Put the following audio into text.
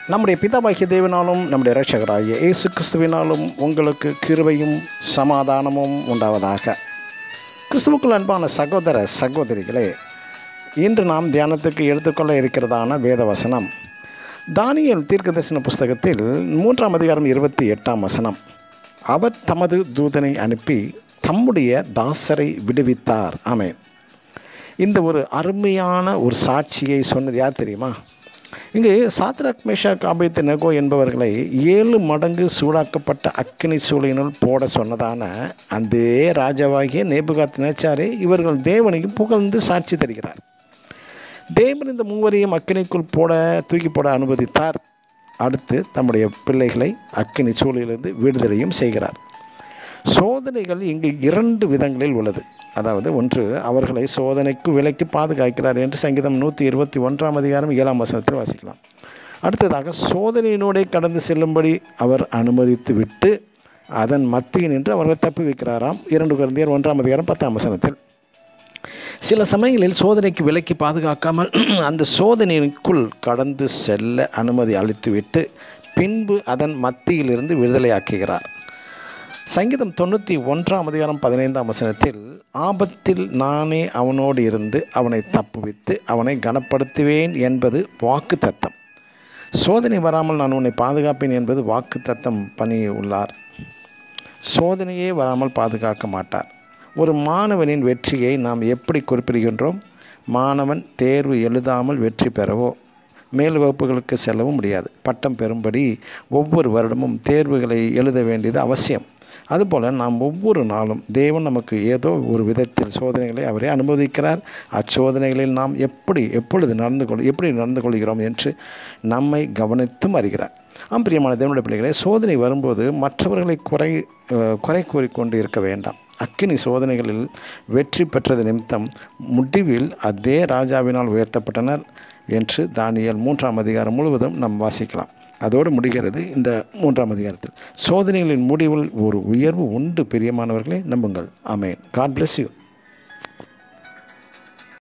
நம்முடைய பிதாபாகிய தேவனாலும் நம்முடைய இரட்சகராகிய இயேசு கிறிஸ்துவினாலும் உங்களுக்கு கிருபையும் சமாதானமும் உண்டாவதாக கிறிஸ்துவுக்குள் அன்பான சகோதர சகோதரிகளே இன்று நாம் தியானத்துக்கு எடுத்துக்கொள்ள இருக்கிறதான வேத வசனம் தானியல் தீர்க்கதரிசன புஸ்தகத்தில் மூன்றாம் அதிகாரம் இருபத்தி எட்டாம் வசனம் அவர் தமது தூதனை அனுப்பி தம்முடைய தாசரை விடுவித்தார் ஆமென் இந்த ஒரு அருமையான ஒரு சாட்சியை சொன்னது யார் தெரியுமா இங்கு சாத்ராக் மேஷாக் ஆபேத் நெகோ என்பவர்களை ஏழு மடங்கு சூடாக்கப்பட்ட அக்கினி சூளையினுள் போட சொன்னதான அந்த ராஜாவாகிய நேபுகாத் நேச்சாரே இவர்கள் தேவனையும் புகழ்ந்து சாட்சி தருகிறார் தேவன் இந்த மூவரையும் அக்கினிக்குள் போட தூக்கி போட அனுமதித்தார் அடுத்து தம்முடைய பிள்ளைகளை அக்கினி சூளையிலிருந்து விடுதலையும் செய்கிறார் சோதனைகள் இங்கு இரண்டு விதங்களில் உள்ளது அதாவது ஒன்று அவர்களை சோதனைக்கு விலைக்கு பாதுகாக்கிறார் என்று சங்கீதம் நூற்றி இருபத்தி ஒன்றாம் அதிகாரம் ஏழாம் வசனத்தில் வாசிக்கலாம் அடுத்ததாக சோதனையினோடே கடந்து செல்லும்படி அவர் அனுமதித்து விட்டு அதன் மத்தியில் நின்று அவர்களை தப்பி வைக்கிறாராம் இரண்டு குழந்தையர் ஒன்றாம் அதிகாரம் பத்தாம் வசனத்தில் சில சமயங்களில் சோதனைக்கு விலைக்கு பாதுகாக்காமல் அந்த சோதனைக்குள் கடந்து செல்ல அனுமதி அளித்துவிட்டு பின்பு அதன் மத்தியிலிருந்து விடுதலையாக்குகிறார் சங்கீதம் தொண்ணூற்றி ஒன்றாம் அதிகாரம் பதினைந்தாம் வசனத்தில் ஆபத்தில் நானே அவனோடு இருந்து அவனை தப்புவித்து அவனை கனப்படுத்துவேன் என்பது வாக்கு தத்தம் சோதனை வராமல் நான் உன்னை பாதுகாப்பேன் என்பது வாக்கு தத்தம் பண்ணி உள்ளார் சோதனையே வராமல் பாதுகாக்க மாட்டார் ஒரு மாணவனின் வெற்றியை நாம் எப்படி குறிப்பிடுகின்றோம் மாணவன் தேர்வு எழுதாமல் வெற்றி பெறவோ மேல் வகுப்புகளுக்கு செல்லவும் முடியாது பட்டம் பெறும்படி ஒவ்வொரு வருடமும் தேர்வுகளை எழுத வேண்டியது அவசியம் அதுபோல் நாம் ஒவ்வொரு நாளும் தேவன் நமக்கு ஏதோ ஒரு விதத்தில் சோதனைகளை அவரே அனுமதிக்கிறார் அச்சோதனைகளில் நாம் எப்படி எப்பொழுது நடந்து கொள் எப்படி நடந்து கொள்கிறோம் என்று நம்மை கவனித்தும் அறிகிறார் ஆம் பிரியமான தேவனுடைய பிள்ளைகளே சோதனை வரும்போது மற்றவர்களை குறை குறை கூறிக்கொண்டு இருக்க வேண்டாம் அக்கினி சோதனைகளில் வெற்றி பெற்றது நிமித்தம் முடிவில் அதே ராஜாவினால் உயர்த்தப்பட்டனர் என்று தானியல் மூன்றாம் அதிகாரம் முழுவதும் நாம் வாசிக்கலாம் அதோடு முடிகிறது இந்த மூன்றாம் அதிகாரத்தில் சோதனைகளின் முடிவில் ஒரு உயர்வு உண்டு பிரியமானவர்களே நம்புங்கள் ஆமேன் காட் பிளஸ் யூ